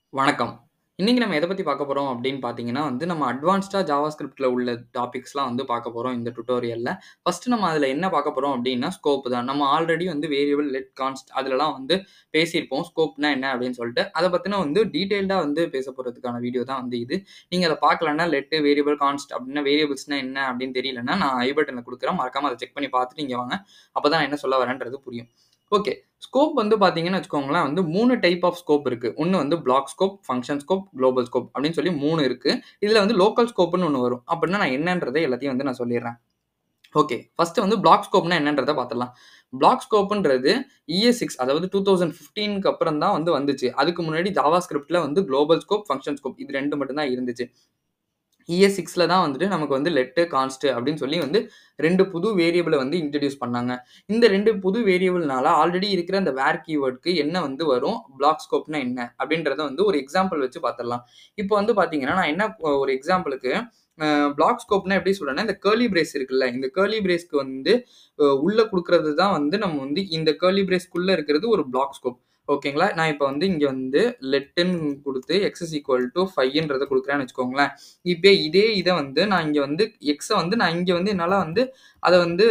வணக்கம். இன்னைக்கு நம்ம எத பத்தி பார்க்க போறோம் அப்படின்னு பார்த்தீங்கன்னா வந்து, நம்ம அட்வான்ஸ்டா ஜாவாஸ்கிரிப்ட்ல உள்ள டாபிக்ஸ்லாம் வந்து பார்க்க போறோம் இந்த டியூட்டோரியல்ல. ஃபர்ஸ்ட் நம்ம அதுல என்ன பார்க்க போறோம் அப்படின்னா, ஸ்கோப் தான். நம்ம ஆல்ரெடி வந்து வேரியபிள், லெட், கான்ஸ்ட் அதுலலாம் வந்து பேசியிருப்போம். ஸ்கோப்னா என்ன அப்படின்னு சொல்லிட்டு. அத பத்தின வந்து டீட்டெயில்டா வந்து பேச போறதுக்கான வீடியோ தான் வந்து இது. நீங்க அத பார்க்கலன்னா, லெட், வேரியபிள், கான்ஸ்ட் அப்படின்னா வேரியபிள்ஸ்னா என்ன அப்படின்னு தெரியலன்னா, நான் ஐ பட்டன்ல குடுக்குறேன். மறக்காம அத செக் பண்ணி பார்த்துட்டு இங்க வாங்க. அப்பதான் நான் என்ன சொல்ல வரேன்றது புரியும். ஓகே. ஸ்கோப் வந்து பார்த்தீங்கன்னு வச்சுக்கோங்களேன், வந்து 3 டைப் ஆஃப் ஸ்கோப் இருக்கு. ஒண்ணு வந்து block scope, function scope, global scope அப்படின்னு சொல்லி 3 இருக்கு. இதுல வந்து லோக்கல் ஸ்கோப்ன்னு ஒண்ணு வரும். அப்படின்னா நான் என்னன்றத எல்லாத்தையும் வந்து நான் சொல்லிர்றேன். ஓகே. ஃபர்ஸ்ட் வந்து பிளாக் ஸ்கோப்னா என்னன்றத பார்த்துடலாம். பிளாக் ஸ்கோப்ன்றது ES6 அதாவது 2015க்கு அப்புறம் தான் வந்து வந்துச்சு. அதுக்கு முன்னாடி ஜாவாஸ்கிரிப்ட்ல வந்து குளோபல் ஸ்கோப், ஃபங்ஷன் ஸ்கோப் இது 2 மட்டும் தான் இருந்துச்சு. ES6ல தான் வந்துட்டு நமக்கு வந்து லெட், கான்ஸ்ட் அப்படின்னு சொல்லி வந்து 2 புது வேரியபிள வந்து இன்ட்ரோடியூஸ் பண்ணாங்க. இந்த 2 புது வேரியபிள்னால ஆல்ரெடி இருக்கிற அந்த வேர் கீவர்ட்க்கு என்ன வந்து வரும்? பிளாக் ஸ்கோப்னா என்ன? அப்படின்றத வந்து ஒரு எக்ஸாம்பிள் வச்சு பார்த்துடலாம். இப்போ வந்து பார்த்தீங்கன்னா, நான் என்ன ஒரு எக்ஸாம்பிளுக்கு அ பிளாக் ஸ்கோப்னா எப்படி சொல்றேன்னா, இந்த கர்லி பிரேஸ் இருக்குல்ல, இந்த கர்லி பிரேஸ்க்கு வந்து அ உள்ள குடுக்குறது தான் வந்து நம்ம வந்து இந்த கர்லி பிரேஸ்க்குள்ள இருக்கிறது ஒரு பிளாக் ஸ்கோப். ஓகேங்களா? நான் இப்ப வந்து இங்க வந்து லெட்ன்னு குடுத்து எக்ஸ் இஸ் ஈக்குவல் டூ 5ன்றத குடுக்குறேன்னு வச்சுக்கோங்களேன். இப்ப இதே இத வந்து நான் இங்க வந்து எக்ஸ வந்து நான் இங்க வந்து என்னால வந்து அத வந்து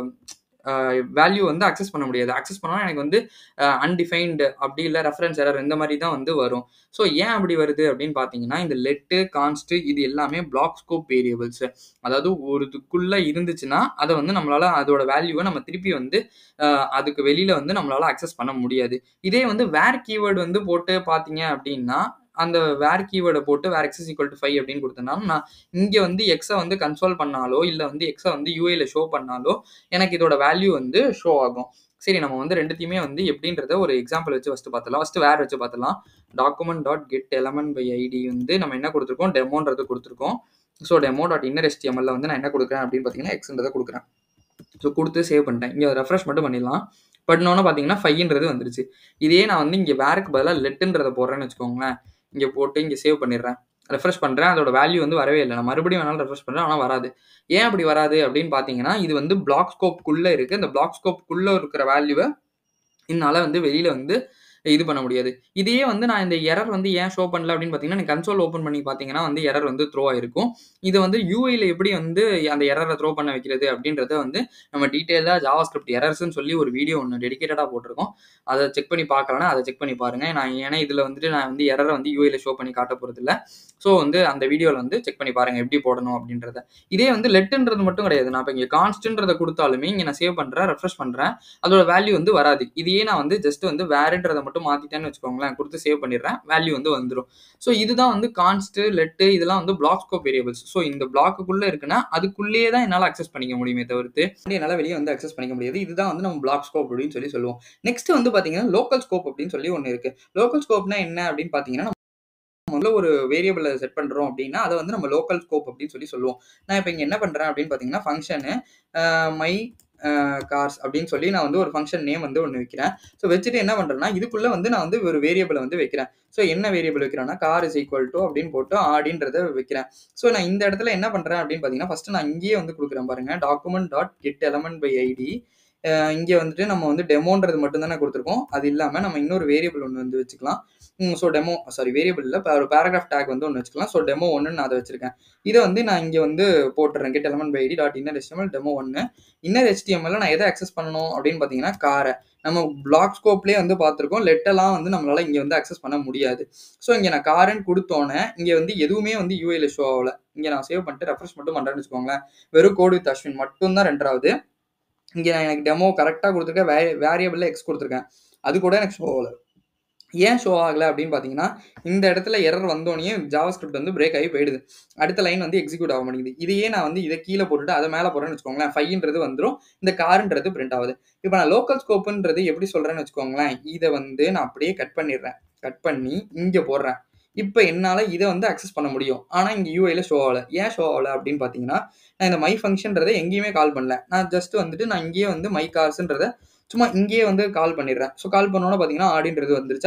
அ வேல்யூ வந்து அக்சஸ் பண்ண முடியாது. அக்சஸ் பண்ணா எனக்கு வந்து அ அன்டிஃபைன்ட் அப்படி இல்ல ரெஃபரன்ஸ் எரர் இந்த மாரி தான் வந்து வரும். ஸோ ஏன் அப்படி வருது அப்படின்னு பார்த்தீங்கன்னா, இந்த லெட், கான்ஸ்ட் இது எல்லாமே பிளாக் ஸ்கோப் வேரியபிள்ஸ். அதாவது ஒரு இதுக்குள்ள இருந்துச்சுன்னா, அத வந்து நம்மளால அதோட வேல்யூவ நம்ம திருப்பி வந்து அ அதுக்கு வெளியில வந்து நம்மளால அக்சஸ் பண்ண முடியாது. இதே வந்து வேர் கீவர்ட் வந்து போட்டு பார்த்தீங்க அப்படின்னா, அந்த வேர் கீவர்ட போட்டு var x is equal to 5 அப்படின்னு குடுத்தேன்னா, நான் இங்க வந்து எக்ஸ வந்து கன்சோல் பண்ணாலோ, இல்ல வந்து எக்ஸ வந்து யுஐல ஷோ பண்ணாலோ, எனக்கு இதோட வேல்யூ வந்து ஷோ ஆகும். சரி நம்ம வந்து 2த்தையுமே வந்து எப்படின்றத ஒரு எக்ஸாம்பிள் வச்சு ஃபர்ஸ்ட் பார்த்துடலாம். ஃபர்ஸ்ட் வேர் வச்சு பார்த்துடலாம். Document dot get element by ID வந்து நம்ம என்ன குடுத்துருக்கோம்? டெமோன்றது குடுத்துருக்கோம். ஸோ டெமோ டாட் இன்னர் HTMLல வந்து நான் என்ன குடுக்குறேன் அப்படின்னு பார்த்தீங்கன்னா, எக்ஸ்ன்றத குடுக்குறேன். ஸோ குடுத்து சேவ் பண்ணிட்டேன். இங்க ரெஃப்ரெஷ் மட்டும் பண்ணிடலாம். பண்ணோனே பார்த்தீங்கன்னா, 5ன்றது வந்துருச்சு. இதே நான் வந்து இங்க வேர்க்கு பதிலா லெட்ன்றத போடுறேன்னு வச்சுக்கோங்களேன். இங்க போட்டு இங்க சேவ் பண்ணிடுறேன். ரெஃப்ரெஷ் பண்றேன். அதோட வேல்யூ வந்து வரவே இல்ல. நான் மறுபடியும் வேணாலும் ரெஃப்ரெஷ் பண்றேன். ஆனா வராது. ஏன் அப்படி வராது அப்படின்னு பார்த்தீங்கன்னா, இது வந்து பிளாக் ஸ்கோப்க்குள்ள இருக்கு. இந்த பிளாக் ஸ்கோப்க்குள்ள இருக்கிற வேல்யூவ என்னால வந்து வெளியில வந்து இது பண்ண முடியாது. இதையே வந்து நான் இந்த எரர் வந்து ஏன் ஷோ பண்ணல அப்படின்னு பார்த்தீங்கன்னா, நீங்க கன்சோல் ஓப்பன் பண்ணி பார்த்தீங்கன்னா வந்து எரர் வந்து த்ரோ ஆயிருக்கும். இத வந்து யுஐல எப்படி வந்து அந்த எரர த்ரோ பண்ண வைக்கிறது அப்படின்றத வந்து நம்ம டீட்டெயிலா ஜாவாஸ்கிரிப்ட் எரர்ஸ்ன்னு சொல்லி ஒரு வீடியோ ஒண்ணு டெடிகேட்டடா போட்டிருக்கோம். அத செக் பண்ணி பார்க்கலன்னா, அத செக் பண்ணி பாருங்க. நான் ஏன்னா இதுல வந்துட்டு நான் வந்து எரர வந்து யுஐல ஷோ பண்ணி காட்டப் போறதில்ல. ஸோ வந்து அந்த வீடியோல வந்து செக் பண்ணி பாருங்க எப்படி போடணும் அப்படின்றத. இதே வந்து லெட்ன்றது மட்டும் கிடையாது. நான் இப்ப இங்க கான்ஸ்ட்ன்றத குடுத்தாலுமே இங்க நான் சேவ் பண்றேன், ரெஃப்ரெஷ் பண்றேன். அதோட வேல்யூ வந்து வராது. இதையே நான் வந்து ஜஸ்ட் வந்து வேர்ன்றத மட்டும் மாத்திட்டேன்னு வச்சுக்கோங்களேன். குடுத்து சேவ் பண்ணிடுறேன். வேல்யூ வந்து வந்துரும். ஸோ இதுதான் வந்து கான்ஸ்ட், லெட் இதெல்லாம் வந்து பிளாக் ஸ்கோப் வேரியபிள்ஸ். ஸோ இந்த பிளாக்குக்குள்ள இருக்குன்னா, அதுக்குள்ளேயே தான் என்னால அக்சஸ் பண்ணிக்க முடியுமே தவிர்த்து, என்னால வெளிய வந்து அக்சஸ் பண்ணிக்க முடியாது. இதுதான் வந்து நம்ம பிளாக் ஸ்கோப் அப்படின்னு சொல்லி சொல்லுவோம். நெக்ஸ்ட் வந்து பார்த்தீங்கன்னா, லோக்கல் ஸ்கோப் அப்படின்னு சொல்லி ஒண்ணு இருக்கு. லோக்கல் ஸ்கோப்னா என்ன அப்படின்னு பார்த்தீங்கன்னா, முதல்ல ஒரு வேரியபிள செட் பண்றோம் அப்படின்னா, அத வந்து நம்ம லோக்கல் ஸ்கோப் அப்படின்னு சொல்லி சொல்லுவோம். நான் இப்ப இங்க என்ன பண்றேன் அப்படின்னு பார்த்தீங்கன்னா, function uh my uh cars அப்படின்னு சொல்லி நான் வந்து ஒரு ஃபங்ஷன் நேம் வந்து ஒண்ணு வைக்கிறேன். ஸோ வச்சுட்டு என்ன பண்றேன்னா, இதுக்குள்ள வந்து நான் வந்து ஒரு வேரியபிள வந்து வைக்கிறேன். ஸோ என்ன வேரியபிள் வைக்கிறேன்னா, கார் இஸ் ஈக்குவல் டூ அப்படின்னு போட்டு ஆடின்றத வைக்கிறேன். ஸோ நான் இந்த இடத்துல என்ன பண்றேன் அப்படின்னு பார்த்தீங்கன்னா, ஃபர்ஸ்ட் நான் இங்கேயே வந்து குடுக்குறேன் பாருங்க. Document dot get element by ID uh இங்க வந்துட்டு நம்ம வந்து டெமோன்றது மட்டும் தானே குடுத்துருக்கோம். அது இல்லாம நம்ம இன்னொரு வேரியபிள் ஒண்ணு வந்து வச்சுக்கலாம். ம் ஸோ டெமோ சாரி வேரியபிள் இல்ல. ஒரு பேராகிராஃப் டாக் வந்து ஒண்ணு வச்சுக்கலாம். ஸோ டெமோ 1ன்னு நான் அத வச்சிருக்கேன். இத வந்து நான் இங்க வந்து போட்டுறேன். Get element by ID dot inner HTML demo 1 inner HTMLல நான் எத அக்சஸ் பண்ணணும் அப்படின்னு பார்த்தீங்கன்னா, கார. நம்ம பிளாக் ஸ்கோப்லயே வந்து பார்த்துருக்கோம். லெட்டெல்லாம் வந்து நம்மளால இங்க வந்து அக்சஸ் பண்ண முடியாது. ஸோ இங்க நான் காருன்னு குடுத்தோனே, இங்க வந்து எதுவுமே வந்து யுஐல ஷோ ஆவல. இங்க நான் சேவ் பண்ணிட்டு ரெஃப்ரெஷ் மட்டும் பண்றேன்னு வச்சுக்கோங்களேன். வெறும் கோட் வித் அஸ்வின் மட்டும் தான் ரெண்டர் ஆவுது. இங்க நான் எனக்கு டெமோ கரெக்ட்டா குடுத்துருக்கேன். வே வேரியபிள்ல எக்ஸ் குடுத்துருக்கேன். அது கூட எனக்கு ஷோ ஆகல. ஏன் ஷோ ஆகல அப்படின்னு பார்த்தீங்கன்னா, இந்த இடத்துல எரர் வந்தோனயே ஜாவாஸ்கிரிப்ட் வந்து பிரேக் ஆகி போயிடுது. அடுத்த லைன் வந்து எக்ஸிக்யூட் ஆக மாட்டேங்குது. இதையே நான் வந்து இத கீழ போட்டுட்டு அத மேல போடுறேன்னு வச்சுக்கோங்களேன். 5ன்றது வந்துரும். இந்த கார்ன்றது பிரிண்ட் ஆவுது. இப்ப நான் லோக்கல் ஸ்கோப்ன்றது எப்படி சொல்றேன்னு வச்சுக்கோங்களேன். இத வந்து நான் அப்படியே கட் பண்ணிடுறேன். கட் பண்ணி இங்க போடுறேன். இப்ப என்னால இத வந்து அக்சஸ் பண்ண முடியும். ஆனா இங்க யுஐல ஷோ ஆகல. ஏன் ஷோ ஆகல அப்படின்னு பார்த்தீங்கன்னா, நான் இந்த மை ஃபங்ஷன்றத எங்கேயுமே கால் பண்ணல. நான் ஜஸ்ட் வந்துட்டு நான் இங்கேயே வந்து மை கார்ஸ்ன்றத சும்மா இங்கேயே வந்து கால் பண்ணிடுறேன். ஸோ கால் பண்ணோனே பார்த்தீங்கன்னா, ஆடின்றது வந்துருச்சா?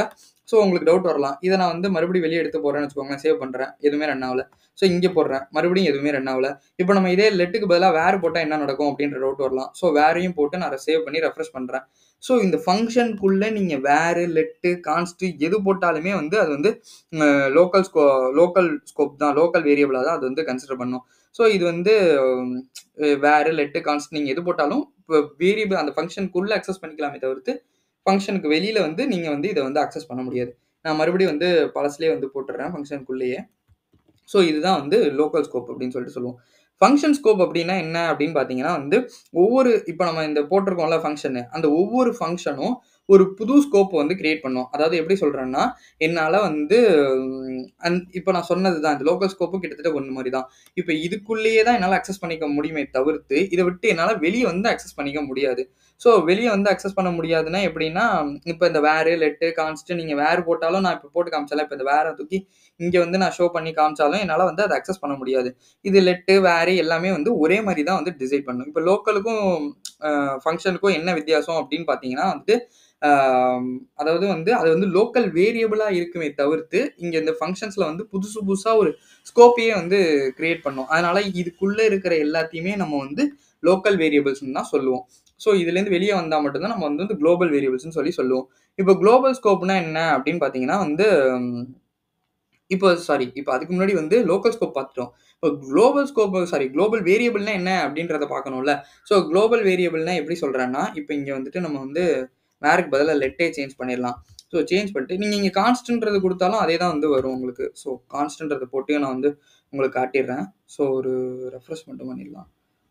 ஸோ உங்களுக்கு டவுட் வரலாம் இதை நான் வந்து மறுபடியும் வெளியே எடுத்து போகிறேன்னு வச்சுக்கோங்களேன் சேவ் பண்ணுறேன் எதுவுமே ரன் ஆகல ஸோ இங்கே போடுறேன் மறுபடியும் எதுவுமே ரன் ஆகல இப்போ நம்ம இதே லெட்டுக்கு பதிலாக வேறு போட்டால் என்ன நடக்கும் அப்படின்ற டவுட் வரலாம் ஸோ வேறையும் போட்டு நான் சேவ் பண்ணி ரெஃப்ரெஷ் பண்ணுறேன் ஸோ இந்த ஃபங்க்ஷனுக்குள்ளே நீங்கள் வேறு லெட்டு கான்ஸ்ட்டு எது போட்டாலுமே வந்து அது வந்து லோக்கல் ஸ்கோ லோக்கல் ஸ்கோப் தான் லோக்கல் வேரியபிளாக தான் அது வந்து கன்சிடர் பண்ணும் ஸோ இது வந்து வேறு லெட்டு கான்ஸ்ட் நீங்கள் எது போட்டாலும் இப்போ வேரியபிள் அந்த ஃபங்க்ஷனுக்குள்ளே அக்சஸ் பண்ணிக்கலாமே தவிர்த்து ஃபங்க்ஷனுக்கு வெளியில் வந்து நீங்கள் வந்து இதை வந்து அக்சஸ் பண்ண முடியாது நான் மறுபடியும் வந்து பழசுலேயே வந்து போட்டுடுறேன் ஃபங்க்ஷனுக்குள்ளேயே ஸோ இதுதான் வந்து லோக்கல் ஸ்கோப் அப்படின்னு சொல்லிட்டு சொல்லுவோம் ஃபங்க்ஷன் ஸ்கோப் அப்படின்னா என்ன அப்படின்னு பார்த்தீங்கன்னா வந்து ஒவ்வொரு இப்போ நம்ம இந்த போட்டிருக்கோம்ல ஃபங்க்ஷனு அந்த ஒவ்வொரு ஃபங்க்ஷனும் ஒரு புது ஸ்கோப் வந்து கிரியேட் பண்ணும் அதாவது எப்படி சொல்கிறேன்னா என்னால் வந்து அந் இப்போ நான் சொன்னது தான் இந்த லோக்கல் ஸ்கோப்பும் கிட்டத்தட்ட ஒன்று மாதிரி தான் இப்போ இதுக்குள்ளேயே தான் என்னால் அக்சஸ் பண்ணிக்க முடியுமே தவிர்த்து இதை விட்டு என்னால் வெளியே வந்து அக்சஸ் பண்ணிக்க முடியாது ஸோ வெளியே வந்து அக்சஸ் பண்ண முடியாதுன்னா எப்படின்னா இப்போ இந்த வேறு லெட்டு கான்ஸ்ட்டு நீங்கள் வேறு போட்டாலும் நான் இப்போ போட்டு காமிச்சாலும் இப்போ இந்த வேரை தூக்கி இங்கே வந்து நான் ஷோ பண்ணி காமிச்சாலும் என்னால் வந்து அதை அக்சஸ் பண்ண முடியாது இது லெட்டு வேறு எல்லாமே வந்து ஒரே மாதிரி தான் வந்து டிசைட் பண்ணும் இப்போ லோக்கலுக்கும் ஃபங்க்ஷனுக்கும் என்ன வித்தியாசம் அப்படின்னு பார்த்தீங்கன்னா வந்துட்டு அதாவது வந்து அது வந்து லோக்கல் வேரியபிளாக இருக்குமே தவிர்த்து இங்கே இந்த ஃபங்க்ஷன்ஸில் வந்து புதுசு புதுசாக ஒரு ஸ்கோப்பையே வந்து கிரியேட் பண்ணும் அதனால் இதுக்குள்ளே இருக்கிற எல்லாத்தையுமே நம்ம வந்து லோக்கல் வேரியபிள்ஸ்னு தான் சொல்லுவோம் ஸோ இதுலேருந்து வெளியே வந்தால் மட்டும்தான் நம்ம வந்து வந்து குளோபல் வேரியபிள்ஸ்னு சொல்லி சொல்லுவோம் இப்போ குளோபல் ஸ்கோப்னா என்ன அப்படின்னு பார்த்தீங்கன்னா வந்து இப்போ சாரி இப்போ அதுக்கு முன்னாடி வந்து லோக்கல் ஸ்கோப் பார்த்துட்டோம் இப்போ குளோபல் ஸ்கோப் சாரி குளோபல் வேரியபிள்னா என்ன அப்படின்றத பார்க்கணும்ல ஸோ குளோபல் வேரியபிள்னா எப்படி சொல்கிறேன்னா இப்போ இங்கே வந்துட்டு நம்ம வந்து வேருக்கு பதிலாக லெட்டே சேஞ்ச் பண்ணிடலாம் ஸோ சேஞ்ச் பண்ணிட்டு நீங்கள் இங்கே கான்ஸ்டன்றது கொடுத்தாலும் அதே தான் வந்து வரும் உங்களுக்கு ஸோ கான்ஸ்டன்றதை போட்டு நான் வந்து உங்களுக்கு காட்டிடுறேன் ஸோ ஒரு ரெஃப்ரெஷ் மட்டும் பண்ணிடலாம்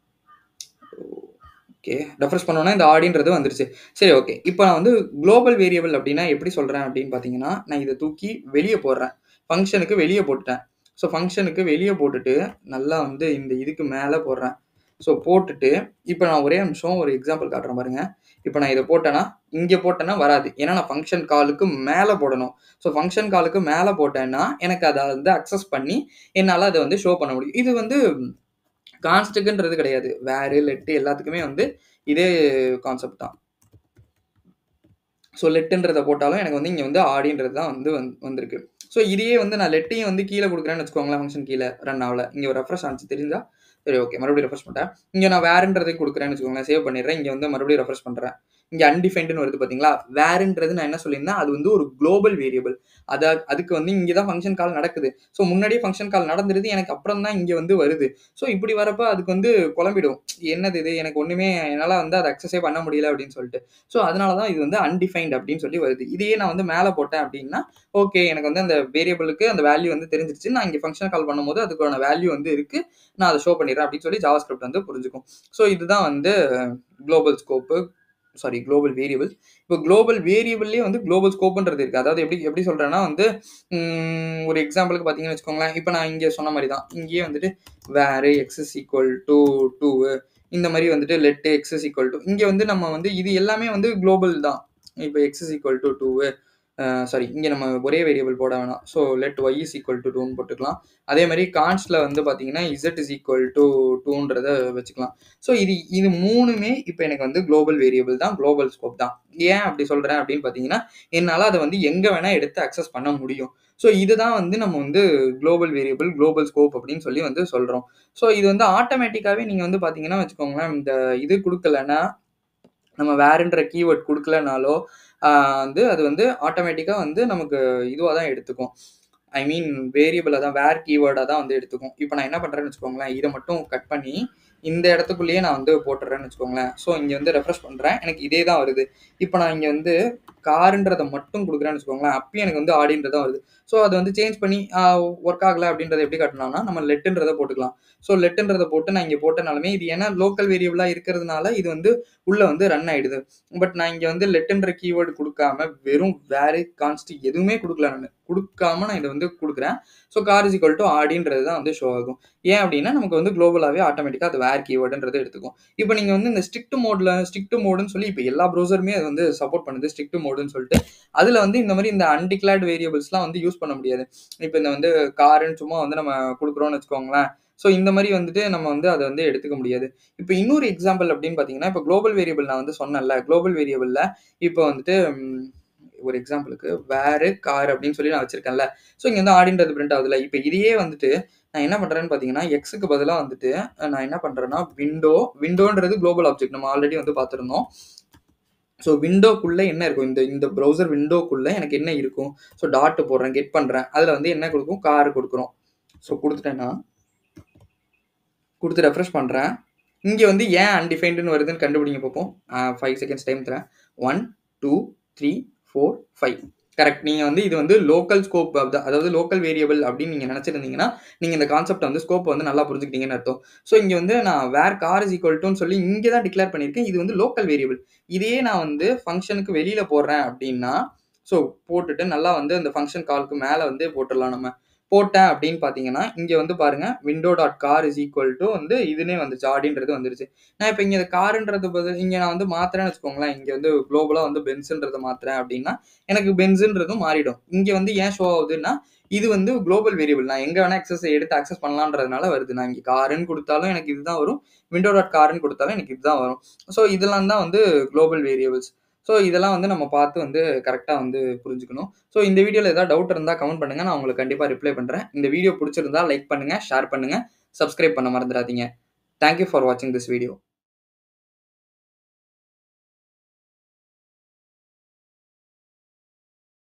ஓகே ரெஃப்ரெஷ் பண்ணோன்னா இந்த ஆடின்றது வந்துருச்சு சரி ஓகே இப்போ நான் வந்து குளோபல் வேரியபிள் அப்படின்னா எப்படி சொல்கிறேன் அப்படின்னு பார்த்தீங்கன்னா நான் இதை தூக்கி வெளியே போடுறேன் ஃபங்க்ஷனுக்கு வெளியே போட்டுட்டேன் ஸோ ஃபங்க்ஷனுக்கு வெளியே போட்டுட்டு நல்லா வந்து இந்த இதுக்கு மேலே போடுறேன் ஸோ போட்டுட்டு இப்போ நான் ஒரே நிமிஷம் ஒரு எக்ஸாம்பிள் காட்டுறேன் பாருங்க இப்போ நான் இதை போட்டேன்னா இங்கே போட்டேன்னா வராது ஏன்னா நான் ஃபங்க்ஷன் காலுக்கு மேலே போடணும் ஸோ ஃபங்க்ஷன் காலுக்கு மேலே போட்டேன்னா எனக்கு அதை வந்து அக்சஸ் பண்ணி என்னால் அதை வந்து ஷோ பண்ண முடியும் இது வந்து கான்ஸ்டுக்குன்றது கிடையாது வேறு லெட்டு எல்லாத்துக்குமே வந்து இதே கான்செப்ட் தான் ஸோ லெட்டுன்றதை போட்டாலும் எனக்கு வந்து இங்கே வந்து ஆடின்றது தான் வந்து வந்திருக்கு ஸோ இதையே வந்து நான் லெட்டையும் வந்து கீழே கொடுக்குறேன்னு வச்சுக்கோங்களேன் ஃபங்க்ஷன் கீழே ரன் ஆகல இங்கே ஒரு ரெஃப்ரெஷ் ஆச்சு தெரிஞ்சா சரி ஓகே மறுபடியும் ரெஃப்ரெஷ் பண்ணிட்டேன் இங்கே நான் வேறுன்றதை கொடுக்குறேன்னு வச்சுக்கோங்களேன் சேவ் பண்ணிடுறேன் இங்கே வந்து மறுபடியும் ரெஃப்ரெஷ் பண்ணுறேன் இங்கே அன்டிஃபைன்டுன்னு வருது பார்த்தீங்களா வேறுன்றது நான் என்ன சொல்லியிருந்தேன் அது வந்து ஒரு குளோபல் வேரியபிள் அதை அதுக்கு வந்து இங்கே தான் ஃபங்க்ஷன் கால் நடக்குது ஸோ முன்னாடியே ஃபங்க்ஷன் கால் நடந்துருது எனக்கு அப்புறம் தான் இங்கே வந்து வருது ஸோ இப்படி வரப்போ அதுக்கு வந்து குழம்பிடும் என்னது இது எனக்கு ஒன்றுமே என்னால் வந்து அதை அக்சஸே பண்ண முடியல அப்படின்னு சொல்லிட்டு ஸோ அதனால தான் இது வந்து அன்டிஃபைன்ட் அப்படின்னு சொல்லி வருது இதையே நான் வந்து மேலே போட்டேன் அப்படின்னா ஓகே எனக்கு வந்து அந்த வேரியபிளுக்கு அந்த வேல்யூ வந்து தெரிஞ்சிருச்சு நான் இங்கே ஃபங்க்ஷன் கால் பண்ணும்போது அதுக்கான வேல்யூ வந்து இருக்குது நான் அதை ஷோ பண்ணிடுறேன் அப்படின்னு சொல்லி ஜாவா ஸ்கிரிப்ட் வந்து புரிஞ்சுக்கும் ஸோ இதுதான் வந்து global scope sorry global variable இப்போ குளோபல் வேரியபிள்லேயே வந்து குளோபல் ஸ்கோப்புன்றது இருக்குது அதாவது எப்படி எப்படி சொல்கிறேன்னா வந்து ஒரு எக்ஸாம்பிளுக்கு பார்த்தீங்கன்னு வச்சுக்கோங்களேன் இப்போ நான் இங்கே சொன்ன மாதிரி தான் இங்கேயே வந்துட்டு வேறு எக்ஸஸ் ஈக்குவல் டு டூ இந்த மாதிரி வந்துட்டு லெட்டு எக்ஸஸ் ஈக்குவல் டு இங்கே வந்து நம்ம வந்து இது எல்லாமே வந்து குளோபல் தான் இப்போ x is equal to two sorry இங்கே நம்ம ஒரே வேரியபிள் போட வேணாம் so let y is equal to டூன்னு போட்டுக்கலாம் அதே மாதிரி கான்ஸ்டில் வந்து பார்த்தீங்கன்னா இசட் இஸ் ஈக்குவல் டு டூன்றத வச்சுக்கலாம் ஸோ இது இது மூணுமே இப்போ எனக்கு வந்து குளோபல் வேரியபிள் தான் குளோபல் ஸ்கோப் தான் ஏன் அப்படி சொல்கிறேன் அப்படின்னு பார்த்தீங்கன்னா என்னால் அதை வந்து எங்கே வேணால் எடுத்து அக்சஸ் பண்ண முடியும் ஸோ இதுதான் வந்து நம்ம வந்து குளோபல் வேரியபிள் குளோபல் ஸ்கோப் அப்படின்னு சொல்லி வந்து சொல்கிறோம் ஸோ இது வந்து ஆட்டோமேட்டிக்காகவே நீங்கள் வந்து பார்த்தீங்கன்னா வச்சுக்கோங்களேன் இந்த இது கொடுக்கலன்னா நம்ம வேறுன்ற கீவேர்ட் கொடுக்கலனாலோ வந்து அது வந்து ஆட்டோமேட்டிக்காக வந்து நமக்கு இதுவாக தான் எடுத்துக்கும் ஐ மீன் வேரியபிளாக தான் வேர் கீவேர்டாக தான் வந்து எடுத்துக்கும் இப்போ நான் என்ன பண்ணுறேன்னு வச்சுக்கோங்களேன் இதை மட்டும் கட் பண்ணி இந்த இடத்துக்குள்ளேயே நான் வந்து போட்டுறேன்னு வச்சுக்கோங்களேன் ஸோ இங்கே வந்து ரெஃப்ரெஷ் பண்ணுறேன் எனக்கு இதே தான் வருது இப்போ நான் இங்கே வந்து காருன்றதை மட்டும் கொடுக்குறேன்னு வச்சுக்கோங்களேன் அப்பயும் எனக்கு வந்து ஆடின்றது தான் வருது ஸோ அதை வந்து சேஞ்ச் பண்ணி ஒர்க் ஆகலை அப்படின்றத எப்படி காட்டலாம்னா நம்ம லெட்டுன்றதை போட்டுக்கலாம் ஸோ லெட்டுன்றதை போட்டு நான் இங்கே போட்டனாலுமே இது ஏன்னா லோக்கல் வேரியபிளாக இருக்கிறதுனால இது வந்து உள்ளே வந்து ரன் ஆகிடுது பட் நான் இங்கே வந்து லெட்டுன்ற கீவேர்டு கொடுக்காம வெறும் வேறு கான்ஸ்ட் எதுவுமே கொடுக்கல நான் கொடுக்காம நான் இதை வந்து கொடுக்குறேன் so car is equal to ஆடின்றது தான் வந்து ஷோ ஆகும் ஏன் அப்படின்னா நமக்கு வந்து குளோபலாகவே ஆட்டோமேட்டிக்காக அது வேர் கீவேர்டுன்றது எடுத்துக்கும் இப்போ நீங்கள் வந்து இந்த ஸ்ட்ரிக்ட் மோடில் ஸ்ட்ரிக்ட் மோடுன்னு சொல்லி இப்போ எல்லா ப்ரௌசருமே அது வந்து சப்போர்ட் பண்ணுது ஸ்ட்ரிக்ட் மோடுன்னு சொல்லிட்டு அதில் வந்து இந்த மாதிரி இந்த அன்டிக்ளேர்டு வேரியபிள்ஸ்லாம் வந்து யூஸ் பண்ண முடியாது இப்போ இந்த வந்து காருன்னு சும்மா வந்து நம்ம கொடுக்குறோன்னு வச்சுக்கோங்களேன் ஸோ இந்த மாதிரி வந்துட்டு நம்ம வந்து அதை வந்து எடுத்துக்க முடியாது இப்போ இன்னொரு எக்ஸாம்பிள் அப்படின்னு பார்த்தீங்கன்னா இப்போ குளோபல் வேரியபிள் நான் வந்து சொன்னேன்ல குளோபல் வேரியபிளில் இப்போ வந்துட்டு ஒரு எக்ஸாம்பிளுக்கு வேறு கார் அப்படின்னு சொல்லி நான் வச்சிருக்கேன்ல ஸோ இங்கே வந்து ஆடின்றது பிரிண்ட் ஆகுதுல இப்போ இதையே வந்துட்டு நான் என்ன பண்ணுறேன்னு பார்த்தீங்கன்னா எக்ஸுக்கு பதிலாக வந்துட்டு நான் என்ன பண்ணுறேன்னா விண்டோ விண்டோன்றது குளோபல் ஆப்ஜெக்ட் நம்ம ஆல்ரெடி வந்து பார்த்துருந்தோம் ஸோ விண்டோக்குள்ளே என்ன இருக்கும் இந்த இந்த ப்ரௌசர் விண்டோக்குள்ளே எனக்கு என்ன இருக்கும் ஸோ டாட்டு போடுறேன் கெட் பண்ணுறேன் அதில் வந்து என்ன கொடுக்கும் கார் கொடுக்குறோம் ஸோ கொடுத்துட்டேன்னா கொடுத்து ரெஃப்ரெஷ் பண்ணுறேன் இங்கே வந்து ஏன் அன்டிஃபைன்டுன்னு வருதுன்னு கண்டுபிடிங்க பார்ப்போம் ஃபைவ் செகண்ட்ஸ் டைம் தரேன் one two three four five correct நீங்கள் வந்து இது வந்து லோக்கல் ஸ்கோப் அதாவது லோக்கல் வேரியபிள் அப்படின்னு நீங்கள் நினச்சிருந்தீங்கன்னா நீங்கள் இந்த கான்செப்ட் வந்து ஸ்கோப் வந்து நல்லா புரிஞ்சுக்கிட்டீங்கன்னு அர்த்தம் ஸோ இங்கே வந்து நான் வேர் கார் இஸ் ஈக்குவல் டுன்னு சொல்லி இங்கே தான் டிக்ளேர் பண்ணியிருக்கேன் இது வந்து லோக்கல் வேரியபிள் இதையே நான் வந்து ஃபங்க்ஷனுக்கு வெளியில் போடுறேன் அப்படின்னா ஸோ போட்டுட்டு நல்லா வந்து அந்த ஃபங்க்ஷன் காலுக்கு மேலே வந்து போட்டுடலாம் நம்ம போட்டேன் அப்படின்னு பார்த்தீங்கன்னா இங்கே வந்து பாருங்க window dot car is equal to வந்து இதுனே வந்துச்சு ஆடின்றது வந்துருச்சு நான் இப்போ இங்கே காருன்றது பதில் இங்கே நான் வந்து மாத்துறேன்னு வச்சுக்கோங்களேன் இங்கே வந்து குளோபலாக வந்து பென்ஸுன்றதை மாத்துறேன் அப்படின்னா எனக்கு பென்ஸுன்றதும் மாறிடும் இங்கே வந்து ஏன் ஷோ ஆகுதுன்னா இது வந்து குளோபல் வேரியபிள் நான் எங்கே வேணால் அக்சஸ் எடுத்து அக்சஸ் பண்ணலான்றதுனால வருது நான் இங்கே காருன்னு கொடுத்தாலும் எனக்கு இதுதான் வரும் விண்டோ டாட் காருன்னு கொடுத்தாலும் எனக்கு இதுதான் வரும் ஸோ இதெல்லாம் தான் வந்து குளோபல் வேரியபிள்ஸ் ஸோ இதெல்லாம் வந்து நம்ம பார்த்து வந்து கரெக்டாக வந்து புரிஞ்சுக்கணும் ஸோ இந்த வீடியோவில் ஏதாவது டவுட் இருந்தால் கமெண்ட் பண்ணுங்கள் நான் உங்களுக்கு கண்டிப்பாக ரிப்ளை பண்ணுறேன் இந்த வீடியோ பிடிச்சிருந்தா லைக் பண்ணுங்கள் ஷேர் பண்ணுங்கள் சப்ஸ்கிரைப் பண்ண மறந்துடாதீங்க தேங்க்யூ ஃபார் வாட்சிங் திஸ் வீடியோ